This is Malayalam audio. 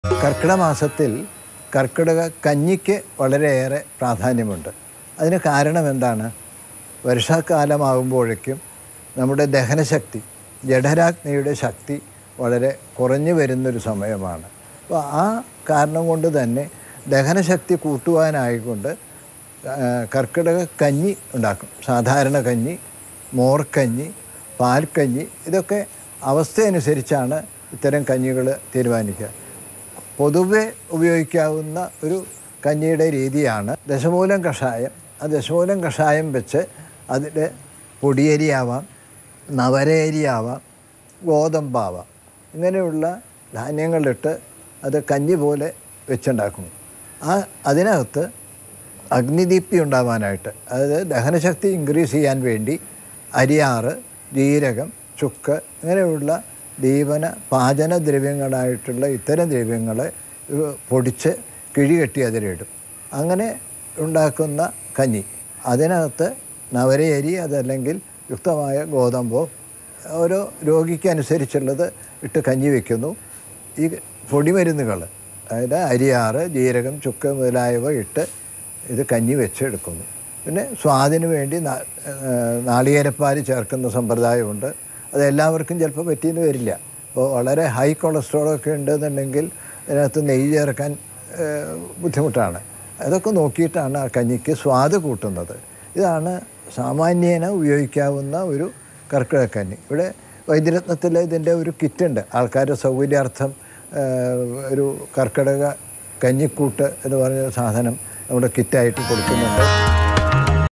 കർക്കിടക മാസത്തിൽ കർക്കിടക കഞ്ഞിക്ക് വളരെയേറെ പ്രാധാന്യമുണ്ട് അതിന് കാരണം എന്താണ് വർഷാകാലമാകുമ്പോഴേക്കും നമ്മുടെ ദഹനശക്തി ജഠരാഗ്നിയുടെ ശക്തി വളരെ കുറഞ്ഞു വരുന്നൊരു സമയമാണ് അപ്പോൾ ആ കാരണം കൊണ്ട് തന്നെ ദഹനശക്തി കൂട്ടുവാനായിക്കൊണ്ട് ആ, കർക്കിടക കഞ്ഞി ഉണ്ടാക്കും സാധാരണ കഞ്ഞി മോർക്കഞ്ഞി പാൽക്കഞ്ഞി ഇതൊക്കെ അവസ്ഥയനുസരിച്ചാണ് ഇത്തരം കഞ്ഞികൾ തീരുമാനിക്കുക പൊതുവെ ഉപയോഗിക്കാവുന്ന ഒരു കഞ്ഞിയുടെ രീതിയാണ് ദശമൂലം കഷായം ആ ദശമൂലം കഷായം വെച്ച് അതിൽ പൊടിയരിയാവാം നവരയരിയാവാം ഗോതമ്പാവാം ഇങ്ങനെയുള്ള ധാന്യങ്ങളിട്ട് അത് കഞ്ഞി പോലെ വെച്ചുണ്ടാക്കുന്നു ആ അതിനകത്ത് അഗ്നിദീപ്തി ഉണ്ടാവാനായിട്ട് അതായത് ദഹനശക്തി ഇൻക്രീസ് ചെയ്യാൻ വേണ്ടി അരിയാറ് ജീരകം ചുക്ക് ഇങ്ങനെയുള്ള ദീപന പാചന ദ്രവ്യങ്ങളായിട്ടുള്ള ഇത്തരം ദ്രവ്യങ്ങളെ ഇവ പൊടിച്ച് കിഴികെട്ടി അതിലിടും അങ്ങനെ ഉണ്ടാക്കുന്ന കഞ്ഞി അതിനകത്ത് നവരയരി അതല്ലെങ്കിൽ യുക്തമായ ഗോതമ്പോ ഓരോ രോഗിക്കനുസരിച്ചുള്ളത് ഇട്ട് കഞ്ഞി വയ്ക്കുന്നു ഈ പൊടിമരുന്നുകൾ അതായത് അരിയാറ് ജീരകം ചുക്ക് മുതലായവ ഇട്ട് ഇത് കഞ്ഞി വെച്ചെടുക്കുന്നു പിന്നെ സ്വാദിന് വേണ്ടി നാ- ഏഹ് നാളികേരപ്പാൽ ചേർക്കുന്ന സമ്പ്രദായമുണ്ട് അത് എല്ലാവർക്കും ചിലപ്പോൾ പറ്റിയെന്ന് വരില്ല അപ്പോൾ വളരെ ഹൈ കൊളസ്ട്രോളൊക്കെ ഉണ്ടെന്നുണ്ടെങ്കിൽ അതിനകത്ത് നെയ്യ് ചേർക്കാൻ ഏഹ് ബുദ്ധിമുട്ടാണ് അതൊക്കെ നോക്കിയിട്ടാണ് ആ കഞ്ഞിക്ക് സ്വാദ് കൂട്ടുന്നത് ഇതാണ് സാമാന്യേന ഉപയോഗിക്കാവുന്ന ഒരു കർക്കിടകക്കഞ്ഞി ഇവിടെ വൈദ്യരത്നത്തിൽ ഇതിൻ്റെ ഒരു കിറ്റുണ്ട് ആൾക്കാരുടെ സൗകര്യാർത്ഥം ഏഹ് ഒരു കർക്കിടക കഞ്ഞിക്കൂട്ട് എന്ന് പറഞ്ഞ സാധനം നമ്മുടെ കിറ്റായിട്ട് കൊടുക്കുന്നുണ്ട്